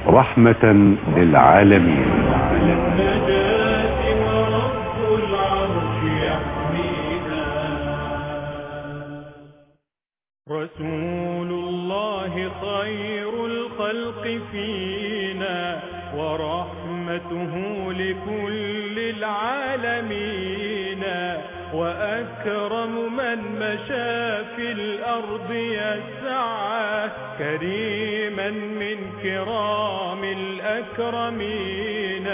رحمة للعالمين النجاة ورب العرش يحمينا رسول الله خير الخلق فينا ورحمته لكل العالمين وأكرم من مشى في الأرض يسعى كريما من كرام الأكرمين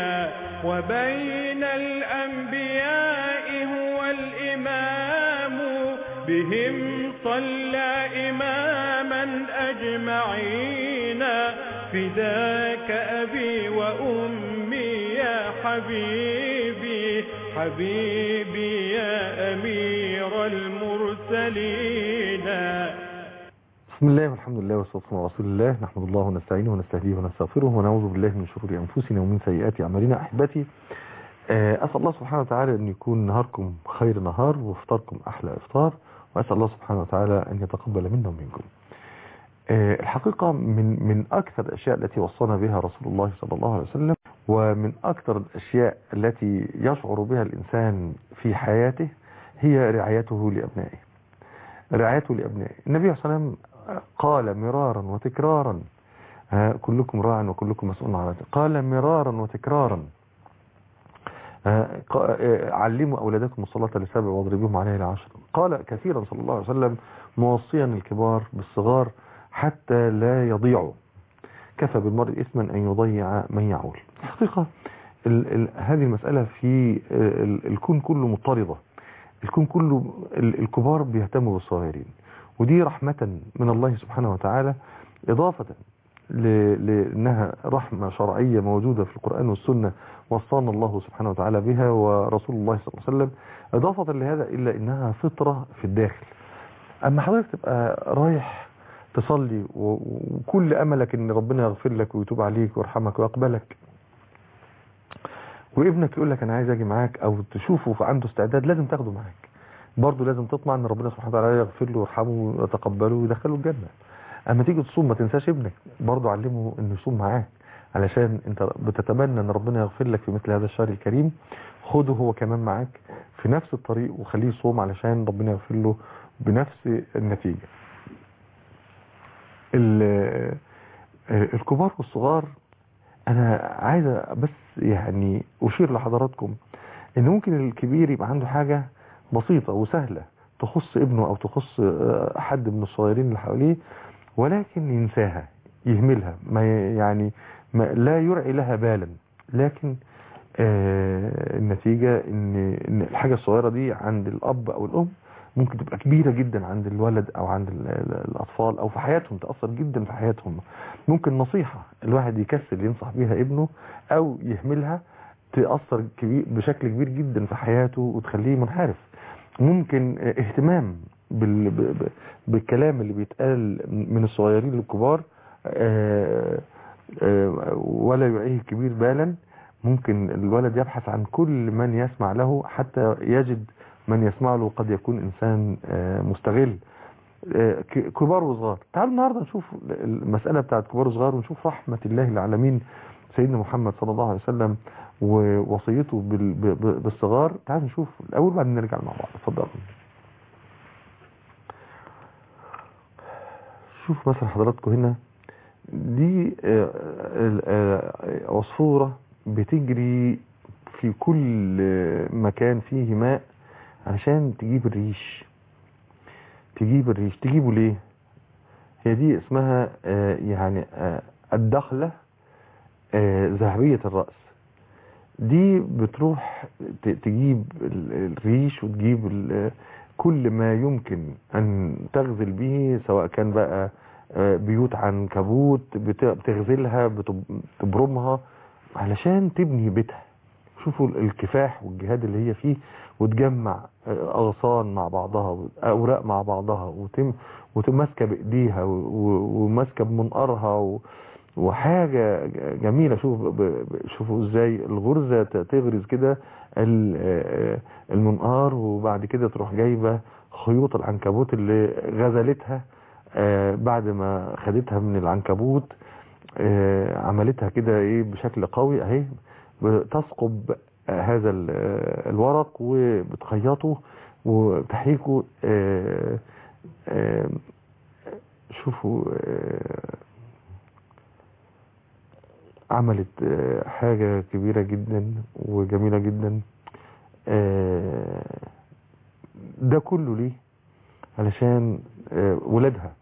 وبين الأنبياء هو الإمام بهم صلى إماما أجمعين فداك أبي وأمي يا حبيبي حبيبي يا أمير المرسلين بسم الله والحمد لله والصلاة والسلام على رسول الله نحمد الله ونستعينه ونستهديه ونستغفره ونعوذ بالله من شرور أنفسنا ومن سيئات أعمالنا أحبتي آه، أسأل الله سبحانه وتعالى أن يكون نهاركم خير نهار وافطاركم أحلى إفطار وأسأل الله سبحانه وتعالى أن يتقبل منا ومنكم آه، الحقيقة من من أكثر الأشياء التي وصانا بها رسول الله صلى الله عليه وسلم ومن أكثر الأشياء التي يشعر بها الإنسان في حياته هي رعايته لأبنائه رعايته لأبنائه النبي صلى الله عليه وسلم قال مرارا وتكرارا ها، كلكم راع وكلكم مسؤول عن رعيته قال مرارا وتكرارا ها، ق- آه، علموا أولادكم الصلاة لسبع واضربوهم عليها لعشر قال كثيرا صلى الله عليه وسلم موصيا الكبار بالصغار حتى لا يضيعوا كفى بالمرء إثما أن يضيع من يعول الحقيقة ال ال هذه المسألة في ال الكون كله مضطردة الكون كله ال الكبار بيهتموا بالصغيرين ودي رحمة من الله سبحانه وتعالى إضافة ل- لأنها رحمة شرعية موجودة في القرآن والسنة وصانا الله سبحانه وتعالى بها ورسول الله صلى الله عليه وسلم إضافة لهذا إلا إنها فطرة في الداخل أما حضرتك تبقى رايح تصلي و- وكل أملك إن ربنا يغفر لك ويتوب عليك ويرحمك ويقبلك وابنك يقول لك أنا عايز أجي معاك أو تشوفه عنده استعداد لازم تاخده معاك برضه لازم تطمع ان ربنا سبحانه وتعالى يغفر له ويرحمه ويتقبله ويدخله الجنه اما تيجي تصوم ما تنساش ابنك برضه علمه انه يصوم معاك علشان انت بتتمنى ان ربنا يغفر لك في مثل هذا الشهر الكريم خده هو كمان معاك في نفس الطريق وخليه يصوم علشان ربنا يغفر له بنفس النتيجه ال- الكبار والصغار انا عايز بس يعني اشير لحضراتكم ان ممكن الكبير يبقى عنده حاجه بسيطة وسهلة تخص ابنه او تخص آه، حد من الصغيرين اللي حواليه ولكن ينساها يهملها ما ي- يعني ما لا يرعي لها بالا لكن آه، النتيجة ان ان الحاجة الصغيرة دي عند الاب او الام ممكن تبقى كبيرة جدا عند الولد او عند ال- ال- الاطفال او في حياتهم تأثر جدا في حياتهم ممكن نصيحة الواحد يكسل ينصح بيها ابنه او يهملها تأثر كبير بشكل كبير جدا في حياته وتخليه منحرف ممكن اهتمام بال... ب- ب- بالكلام اللي بيتقال من الصغيرين للكبار آه، آه، ولا يعيه الكبير بالا ممكن الولد يبحث عن كل من يسمع له حتى يجد من يسمع له قد يكون إنسان آه، مستغل آه، ك- كبار وصغار تعالوا النهاردة نشوف المسألة بتاعت كبار وصغار ونشوف رحمة الله العالمين سيدنا محمد صلى الله عليه وسلم ووصيته بال- ب- ب- بالصغار تعالوا نشوف الأول بعدين نرجع مع بعض اتفضلوا شوف مثلا حضراتكم هنا دي آه، آه، آه، عصفورة بتجري في كل مكان فيه ماء عشان تجيب الريش تجيب الريش تجيبه ليه هي دي اسمها آه، يعني آه، الدخلة آه، ذهبية الرأس دي بتروح ت- تجيب ال- الريش وتجيب ال- كل ما يمكن أن تغزل به سواء كان بقى آه، بيوت عنكبوت بت- بتغزلها بتب- بتبرمها علشان تبني بيتها شوفوا الكفاح والجهاد اللي هي فيه وتجمع آه، أغصان مع بعضها أوراق مع بعضها وتم وتماسكه بإيديها و- و- وماسكه بمنقارها و- وحاجة جميلة شوف ب- ب- شوفوا ازاي الغرزة ت- تغرز كده ال- آه، المنقار وبعد كده تروح جايبة خيوط العنكبوت اللي غزلتها آه، بعد ما خدتها من العنكبوت آه، عملتها كده ايه بشكل قوي اهي بتثقب آه، هذا ال- آه، الورق وبتخيطه وتحريكه آه، آه، شوفوا آه، عملت آه، حاجة كبيرة جدا وجميلة جدا آه، ده كله ليه علشان آه، ولادها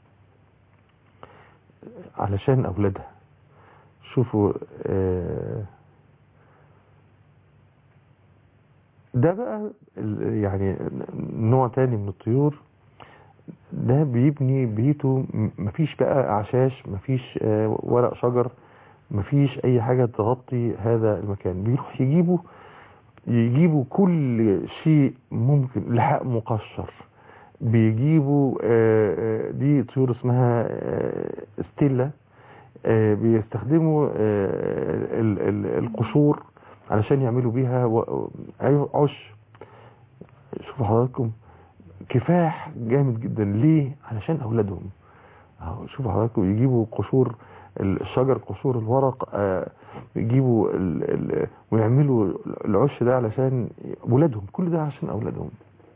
علشان أولادها شوفوا آه، ده بقى ال- يعني نوع تاني من الطيور ده بيبني بيته م- مفيش بقى أعشاش مفيش آه، ورق شجر مفيش أي حاجة تغطي هذا المكان بيروح يجيبوا يجيبوا كل شيء ممكن لحاء مقشر بيجيبوا آه، آه، دي طيور اسمها آه، ستيلا آه، بيستخدموا آه، ال- ال- القشور علشان يعملوا بيها و- أيوة، عش شوفوا حضراتكم كفاح جامد جدا ليه علشان اولادهم أهو شوفوا حضراتكم يجيبوا قشور الشجر قشور الورق آه، يجيبوا ال ال ويعملوا العش ده علشان ولادهم كل ده عشان اولادهم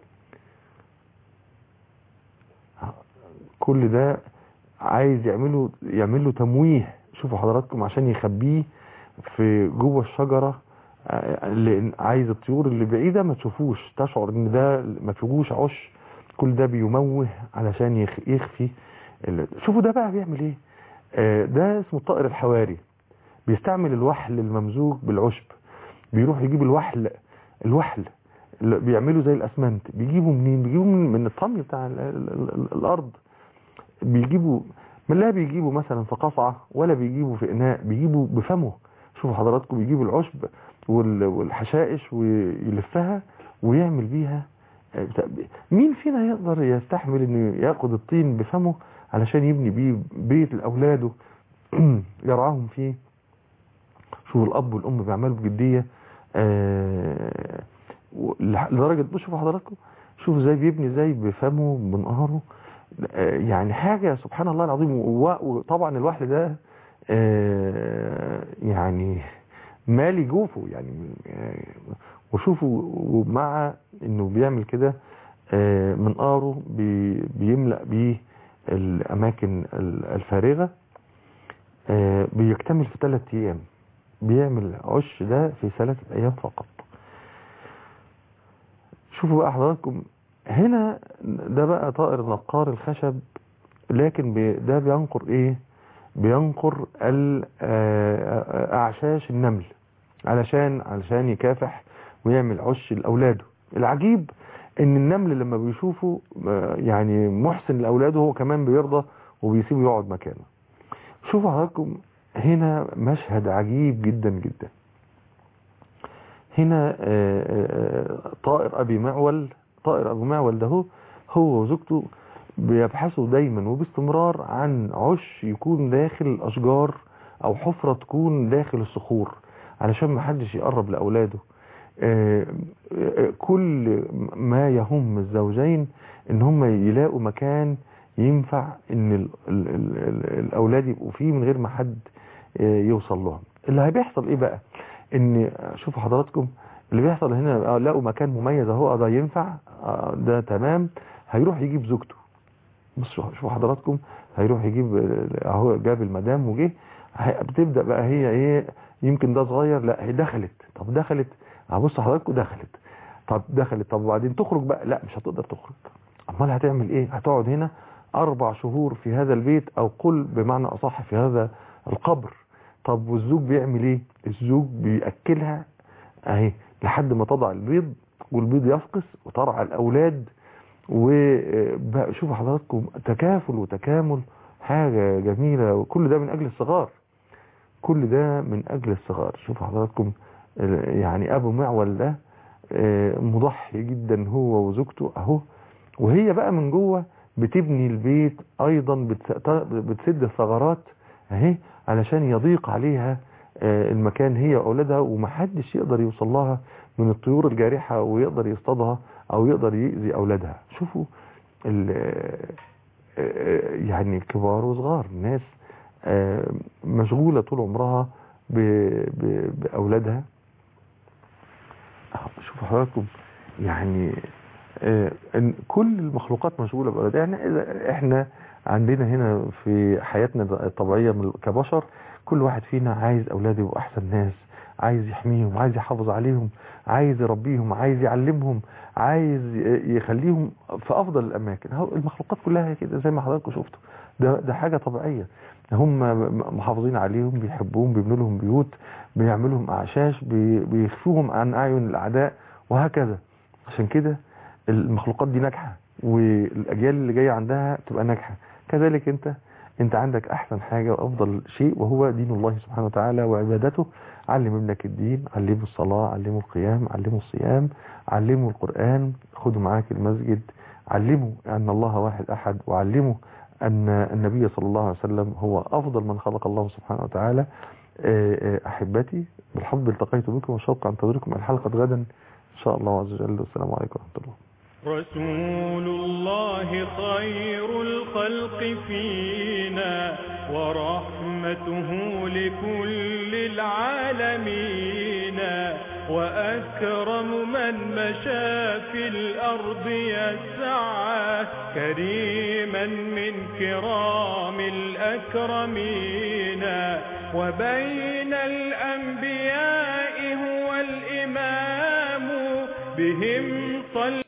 كل ده عايز يعملوا يعملوا تمويه شوفوا حضراتكم عشان يخبيه في جوه الشجرة آه، لان عايز الطيور اللي بعيدة ما تشوفوش تشعر ان ده ما فيهوش عش كل ده بيموه علشان يخ- يخفي ال- شوفوا ده بقى بيعمل ايه آه، ده اسمه الطائر الحواري بيستعمل الوحل الممزوج بالعشب بيروح يجيب الوحل الوحل اللي بيعملوا زي الاسمنت بيجيبوا منين بيجيبوا من, من الطمي بتاع ال ال ال الارض بيجيبوا من لا بيجيبوا مثلا في قصعة ولا بيجيبوا في اناء بيجيبوا بفمه شوفوا حضراتكم بيجيبوا العشب وال- والحشائش ويلفها ويعمل بيها آه، بتاع- مين فينا يقدر يستحمل انه ياخد الطين بفمه علشان يبني بيه بيت لاولاده يرعاهم فيه شوفوا الاب والام بيعملوا بجديه آه، و- لح- لدرجه شوفوا حضراتكم شوفوا ازاي بيبني ازاي بفمه بنقاره آه، يعني حاجه سبحان الله العظيم و- وطبعا الوحل ده آه، يعني مالي جوفه يعني آه، وشوفوا ومع انه بيعمل كده آه، منقاره بي- بيملأ بيه الاماكن ال- الفارغه آه، بيكتمل في ثلاث ايام بيعمل عش ده في ثلاثة ايام فقط شوفوا بقى حضراتكم هنا ده بقى طائر نقار الخشب لكن بي ده بينقر ايه بينقر ال- آه، اعشاش النمل علشان علشان يكافح ويعمل عش لاولاده العجيب ان النمل لما بيشوفه آه، يعني محسن لاولاده هو كمان بيرضى وبيسيبه يقعد مكانه شوفوا حضراتكم هنا مشهد عجيب جدا جدا هنا آه، آه، طائر ابي معول طائر ابو معول ده هو هو وزوجته بيبحثوا دايما وباستمرار عن عش يكون داخل الاشجار او حفرة تكون داخل الصخور علشان ما حدش يقرب لاولاده آه، آه، كل ما يهم الزوجين ان هم يلاقوا مكان ينفع ان ال ال ال ال الاولاد يبقوا فيه من غير ما حد آه، يوصل لهم اللي هيحصل ايه بقى ان شوفوا حضراتكم اللي بيحصل هنا آه، لقوا مكان مميز اهو آه، ده ينفع آه، ده تمام هيروح يجيب زوجته بصوا شوفوا حضراتكم هيروح يجيب آه، اهو جاب المدام وجه هي- بتبدا بقى هي ايه يمكن ده صغير لا هي دخلت طب دخلت هبص حضراتكم دخلت طب دخلت طب وبعدين تخرج بقى لا مش هتقدر تخرج امال هتعمل ايه هتقعد هنا اربع شهور في هذا البيت او قل بمعنى اصح في هذا القبر طب والزوج بيعمل ايه الزوج بياكلها اهي لحد ما تضع البيض والبيض يفقس وترعى الاولاد وشوفوا حضراتكم تكافل وتكامل حاجة جميلة وكل ده من اجل الصغار كل ده من اجل الصغار شوفوا حضراتكم ال- يعني ابو معول ده آه، مضحي جدا هو وزوجته اهو وهي بقى من جوه بتبني البيت ايضا بتس- بتسد الثغرات اهي علشان يضيق عليها آه، المكان هي واولادها ومحدش يقدر يوصل لها من الطيور الجارحة ويقدر يصطادها او يقدر يأذي اولادها شوفوا ال- آه، آه، يعني كبار وصغار ناس آه، مشغولة طول عمرها ب- ب- بأولادها شوفوا حضراتكم يعني آه، إن كل المخلوقات مشغولة بأولادها يعني إذا احنا عندنا هنا في حياتنا الطبيعية من- كبشر كل واحد فينا عايز أولاده يبقوا أحسن ناس عايز يحميهم عايز يحافظ عليهم عايز يربيهم عايز يعلمهم عايز ي- يخليهم في أفضل الأماكن هو المخلوقات كلها كده زي ما حضراتكم شفتوا ده, ده حاجة طبيعية هم محافظين عليهم بيحبوهم بيبنوا لهم بيوت بيعملوا لهم أعشاش بي- بيخفوهم عن أعين الأعداء وهكذا عشان كده المخلوقات دي ناجحة والأجيال اللي جاية عندها تبقى ناجحة كذلك أنت أنت عندك أحسن حاجة وأفضل شيء وهو دين الله سبحانه وتعالى وعبادته علم ابنك الدين علمه الصلاة علمه القيام علمه الصيام علمه القرآن خده معاك المسجد علمه أن الله واحد أحد وعلمه أن النبي صلى الله عليه وسلم هو أفضل من خلق الله سبحانه وتعالى آه، آه، أحبتي بالحب التقيت بكم وشوق أنتظركم الحلقة غدا إن شاء الله عز وجل والسلام عليكم ورحمة الله رسول الله خير الخلق فينا ورحمته لكل العالمين وأكرم من مشى في الأرض يسعى كريما من كرام الأكرمين وبين الأنبياء هو الإمام بهم صلى